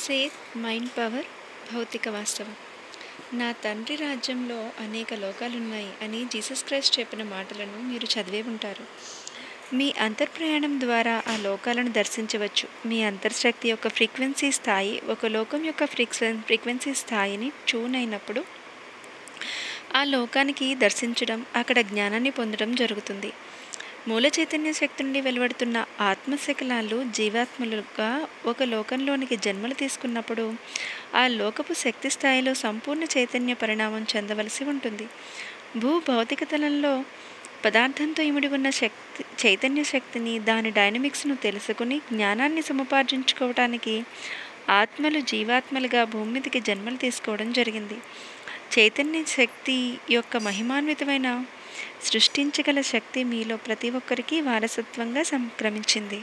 Seth mind power భౌతిక వాస్తవం నా తండ్రి రాజ్యంలో అనేక లోకాలున్నాయి అని జీసస్ క్రైస్ట్ చెప్పిన మాటలను మీరు చదివే ఉంటారు మీ అంతర్ప్రయాణం ద్వారా ఆ లోకాలను దర్శించవచ్చు మీ అంతర్శక్తి యొక్క ఫ్రీక్వెన్సీ స్థాయి ఒక లోకం యొక్క ఫ్రీక్వెన్ ఫ్రీక్వెన్సీ స్థాయిని ట్యూన్ అయినప్పుడు ఆ లోకానికి దర్శించడం అక్కడ జ్ఞానాన్ని పొందడం జరుగుతుంది మూల చైతన్య శక్తి నుండి వెలువడుతున్న ఆత్మశకలాలు జీవాత్మలుగా ఒక లోకంలోనికి జన్మలు తీసుకున్నప్పుడు ఆ లోకపు శక్తి స్థాయిలో సంపూర్ణ చైతన్య పరిణామం చెందవలసి ఉంటుంది భూ భౌతిక తలంలో పదార్థంతో ఇమిడి ఉన్న శక్తి చైతన్య శక్తిని దాని డైనమిక్స్ను తెలుసుకుని జ్ఞానాన్ని సముపార్జించుకోవటానికి ఆత్మలు జీవాత్మలుగా భూమి మీదకి జన్మలు తీసుకోవడం జరిగింది చైతన్య శక్తి యొక్క మహిమాన్వితమైన సృష్టించగల శక్తి మీలో ప్రతి ఒక్కరికి వారసత్వంగా సంక్రమించింది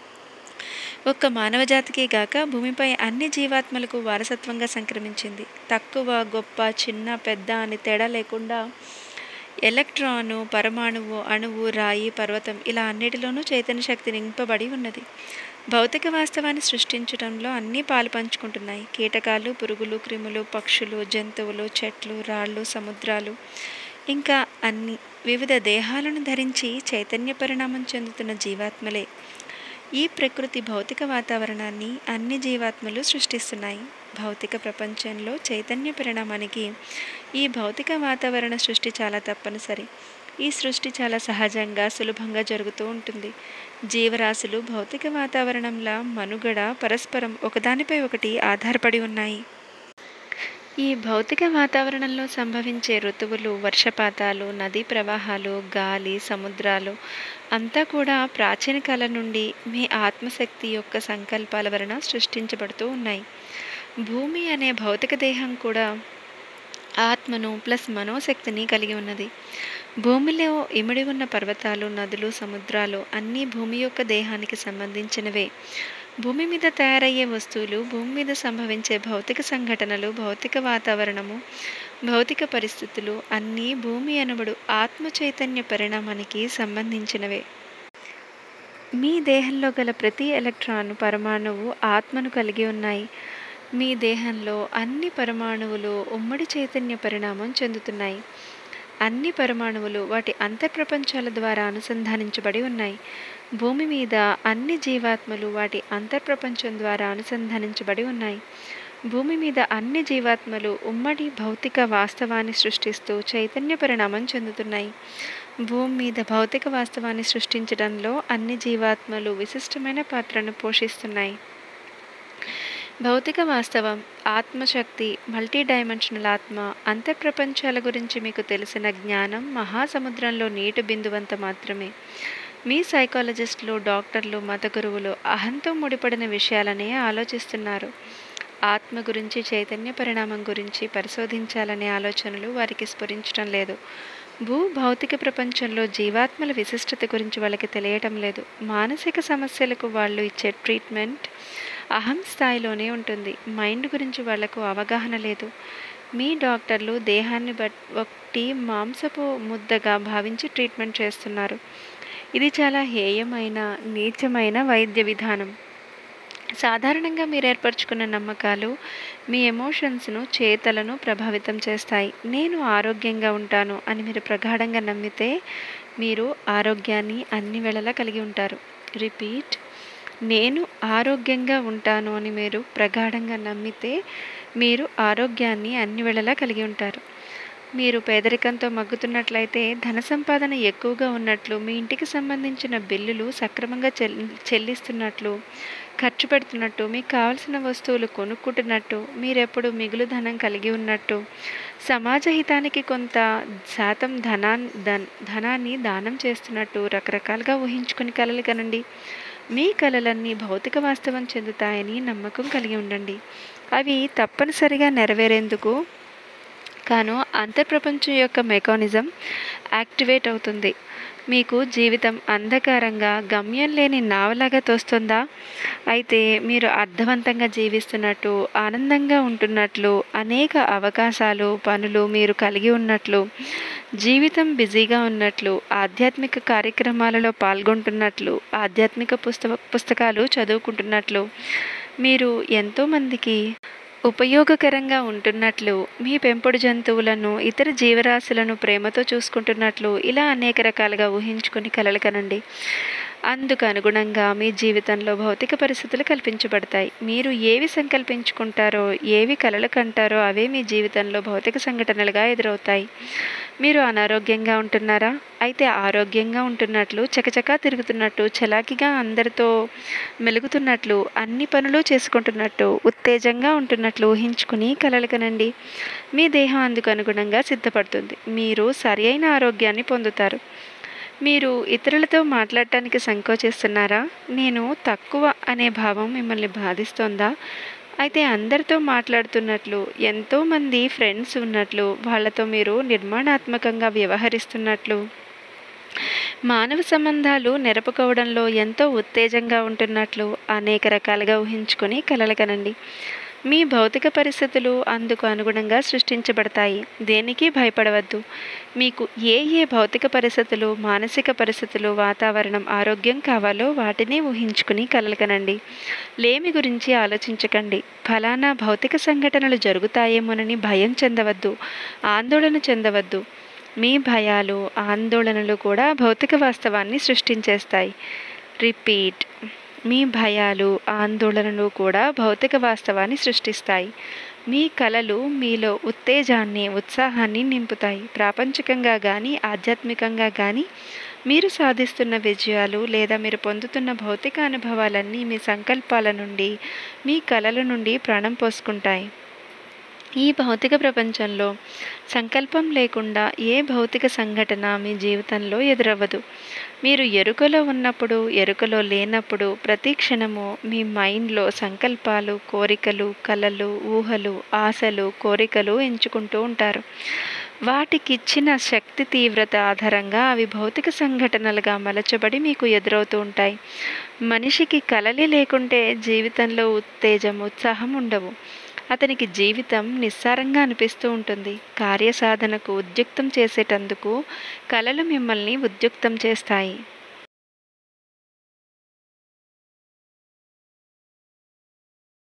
ఒక్క మానవ జాతికే గాక భూమిపై అన్ని జీవాత్మలకు వారసత్వంగా సంక్రమించింది తక్కువ గొప్ప చిన్న పెద్ద అని తేడా లేకుండా ఎలక్ట్రాను పరమాణువు అణువు రాయి పర్వతం ఇలా అన్నిటిలోనూ చైతన్య శక్తి నింపబడి ఉన్నది భౌతిక వాస్తవాన్ని సృష్టించడంలో అన్నీ పాలు పంచుకుంటున్నాయి కీటకాలు పురుగులు క్రిములు పక్షులు జంతువులు చెట్లు రాళ్ళు సముద్రాలు ఇంకా అన్ని వివిధ దేహాలను ధరించి చైతన్య పరిణామం చెందుతున్న జీవాత్మలే ఈ ప్రకృతి భౌతిక వాతావరణాన్ని అన్ని జీవాత్మలు సృష్టిస్తున్నాయి భౌతిక ప్రపంచంలో చైతన్య పరిణామానికి ఈ భౌతిక వాతావరణ సృష్టి చాలా తప్పనిసరి ఈ సృష్టి చాలా సహజంగా సులభంగా జరుగుతూ ఉంటుంది జీవరాశులు భౌతిక వాతావరణంలో మనుగడ పరస్పరం ఒకదానిపై ఒకటి ఆధారపడి ఉన్నాయి ఈ భౌతిక వాతావరణంలో సంభవించే ఋతువులు వర్షపాతాలు నదీ ప్రవాహాలు గాలి సముద్రాలు అంతా కూడా ప్రాచీన కాలం నుండి మీ ఆత్మశక్తి యొక్క సంకల్పాల వలన సృష్టించబడుతూ ఉన్నాయి భూమి అనే భౌతిక దేహం కూడా ఆత్మను ప్లస్ మనోశక్తిని కలిగి ఉన్నది భూమిలో ఇమిడి ఉన్న పర్వతాలు నదులు సముద్రాలు అన్నీ భూమి యొక్క దేహానికి సంబంధించినవే భూమి మీద తయారయ్యే వస్తువులు భూమి మీద సంభవించే భౌతిక సంఘటనలు భౌతిక వాతావరణము భౌతిక పరిస్థితులు అన్నీ భూమి అనబడు ఆత్మ చైతన్య పరిణామానికి సంబంధించినవే మీ దేహంలో గల ప్రతి ఎలక్ట్రాన్ పరమాణువు ఆత్మను కలిగి ఉన్నాయి మీ దేహంలో అన్ని పరమాణువులు ఉమ్మడి చైతన్య పరిణామం చెందుతున్నాయి అన్ని పరమాణువులు వాటి అంతర్ప్రపంచాల ద్వారా అనుసంధానించబడి ఉన్నాయి భూమి మీద అన్ని జీవాత్మలు వాటి అంతర్ప్రపంచం ద్వారా అనుసంధానించబడి ఉన్నాయి భూమి మీద అన్ని జీవాత్మలు ఉమ్మడి భౌతిక వాస్తవాన్ని సృష్టిస్తూ చైతన్య పరిణామం చెందుతున్నాయి భూమి మీద భౌతిక వాస్తవాన్ని సృష్టించడంలో అన్ని జీవాత్మలు విశిష్టమైన పాత్రను పోషిస్తున్నాయి భౌతిక వాస్తవం ఆత్మశక్తి మల్టీ డైమెన్షనల్ ఆత్మ అంతర్ప్రపంచాల గురించి మీకు తెలిసిన జ్ఞానం మహాసముద్రంలో నీటి బిందువంత మాత్రమే మీ సైకాలజిస్టులు డాక్టర్లు మత గురువులు అహంతో ముడిపడిన విషయాలనే ఆలోచిస్తున్నారు ఆత్మ గురించి చైతన్య పరిణామం గురించి పరిశోధించాలనే ఆలోచనలు వారికి స్ఫురించడం లేదు భూ భౌతిక ప్రపంచంలో జీవాత్మల విశిష్టత గురించి వాళ్ళకి తెలియటం లేదు మానసిక సమస్యలకు వాళ్ళు ఇచ్చే ట్రీట్మెంట్ అహం స్థాయిలోనే ఉంటుంది మైండ్ గురించి వాళ్లకు అవగాహన లేదు మీ డాక్టర్లు దేహాన్ని బట్టి మాంసపు ముద్దగా భావించి ట్రీట్మెంట్ చేస్తున్నారు ఇది చాలా హేయమైన నీచమైన వైద్య విధానం సాధారణంగా మీరు ఏర్పరచుకున్న నమ్మకాలు మీ ఎమోషన్స్ను చేతలను ప్రభావితం చేస్తాయి నేను ఆరోగ్యంగా ఉంటాను అని మీరు ప్రగాఢంగా నమ్మితే మీరు ఆరోగ్యాన్ని అన్ని వేళలా కలిగి ఉంటారు రిపీట్ నేను ఆరోగ్యంగా ఉంటాను అని మీరు ప్రగాఢంగా నమ్మితే మీరు ఆరోగ్యాన్ని అన్ని వేళలా కలిగి ఉంటారు మీరు పేదరికంతో మగ్గుతున్నట్లయితే ధన సంపాదన ఎక్కువగా ఉన్నట్లు మీ ఇంటికి సంబంధించిన బిల్లులు సక్రమంగా చెల్లిస్తున్నట్లు ఖర్చు పెడుతున్నట్టు మీకు కావలసిన వస్తువులు కొనుక్కుంటున్నట్టు మీరెప్పుడు మిగులు ధనం కలిగి ఉన్నట్టు సమాజ హితానికి కొంత శాతం ధనా ధనాన్ని దానం చేస్తున్నట్టు రకరకాలుగా ఊహించుకుని కలలు కనండి మీ కలలన్నీ భౌతిక వాస్తవం చెందుతాయని నమ్మకం కలిగి ఉండండి అవి తప్పనిసరిగా నెరవేరేందుకు కాను అంతర్ప్రపంచం యొక్క మెకానిజం యాక్టివేట్ అవుతుంది మీకు జీవితం అంధకారంగా గమ్యం లేని నావలాగా తోస్తుందా అయితే మీరు అర్థవంతంగా జీవిస్తున్నట్టు ఆనందంగా ఉంటున్నట్లు అనేక అవకాశాలు పనులు మీరు కలిగి ఉన్నట్లు జీవితం బిజీగా ఉన్నట్లు ఆధ్యాత్మిక కార్యక్రమాలలో పాల్గొంటున్నట్లు ఆధ్యాత్మిక పుస్తక పుస్తకాలు చదువుకుంటున్నట్లు మీరు ఎంతోమందికి ఉపయోగకరంగా ఉంటున్నట్లు మీ పెంపుడు జంతువులను ఇతర జీవరాశులను ప్రేమతో చూసుకుంటున్నట్లు ఇలా అనేక రకాలుగా ఊహించుకుని కలలు కనండి అందుకు అనుగుణంగా మీ జీవితంలో భౌతిక పరిస్థితులు కల్పించబడతాయి మీరు ఏవి సంకల్పించుకుంటారో ఏవి కలలు కంటారో అవే మీ జీవితంలో భౌతిక సంఘటనలుగా ఎదురవుతాయి మీరు అనారోగ్యంగా ఉంటున్నారా అయితే ఆరోగ్యంగా ఉంటున్నట్లు చకచకా తిరుగుతున్నట్టు చలాకిగా అందరితో మెలుగుతున్నట్లు అన్ని పనులు చేసుకుంటున్నట్టు ఉత్తేజంగా ఉంటున్నట్లు ఊహించుకుని కలలు కనండి మీ దేహం అందుకు అనుగుణంగా సిద్ధపడుతుంది మీరు సరి అయిన ఆరోగ్యాన్ని పొందుతారు మీరు ఇతరులతో మాట్లాడటానికి సంకోచిస్తున్నారా నేను తక్కువ అనే భావం మిమ్మల్ని బాధిస్తోందా అయితే అందరితో మాట్లాడుతున్నట్లు ఎంతోమంది ఫ్రెండ్స్ ఉన్నట్లు వాళ్ళతో మీరు నిర్మాణాత్మకంగా వ్యవహరిస్తున్నట్లు మానవ సంబంధాలు నెరపుకోవడంలో ఎంతో ఉత్తేజంగా ఉంటున్నట్లు అనేక రకాలుగా ఊహించుకొని కలలు కనండి మీ భౌతిక పరిస్థితులు అందుకు అనుగుణంగా సృష్టించబడతాయి దేనికి భయపడవద్దు మీకు ఏ ఏ భౌతిక పరిస్థితులు మానసిక పరిస్థితులు వాతావరణం ఆరోగ్యం కావాలో వాటిని ఊహించుకుని కలలుకనండి లేమి గురించి ఆలోచించకండి ఫలానా భౌతిక సంఘటనలు జరుగుతాయేమోనని భయం చెందవద్దు ఆందోళన చెందవద్దు మీ భయాలు ఆందోళనలు కూడా భౌతిక వాస్తవాన్ని సృష్టించేస్తాయి రిపీట్ మీ భయాలు ఆందోళనలు కూడా భౌతిక వాస్తవాన్ని సృష్టిస్తాయి మీ కలలు మీలో ఉత్తేజాన్ని ఉత్సాహాన్ని నింపుతాయి ప్రాపంచికంగా కానీ ఆధ్యాత్మికంగా కానీ మీరు సాధిస్తున్న విజయాలు లేదా మీరు పొందుతున్న భౌతిక అనుభవాలన్నీ మీ సంకల్పాల నుండి మీ కలల నుండి ప్రాణం పోసుకుంటాయి ఈ భౌతిక ప్రపంచంలో సంకల్పం లేకుండా ఏ భౌతిక సంఘటన మీ జీవితంలో ఎదురవ్వదు మీరు ఎరుకలో ఉన్నప్పుడు ఎరుకలో లేనప్పుడు ప్రతి క్షణము మీ మైండ్లో సంకల్పాలు కోరికలు కలలు ఊహలు ఆశలు కోరికలు ఎంచుకుంటూ ఉంటారు వాటికిచ్చిన శక్తి తీవ్రత ఆధారంగా అవి భౌతిక సంఘటనలుగా మలచబడి మీకు ఎదురవుతూ ఉంటాయి మనిషికి కలలే లేకుంటే జీవితంలో ఉత్తేజం ఉత్సాహం ఉండవు అతనికి జీవితం నిస్సారంగా అనిపిస్తూ ఉంటుంది కార్యసాధనకు ఉద్యుక్తం చేసేటందుకు కలలు మిమ్మల్ని ఉద్యుక్తం చేస్తాయి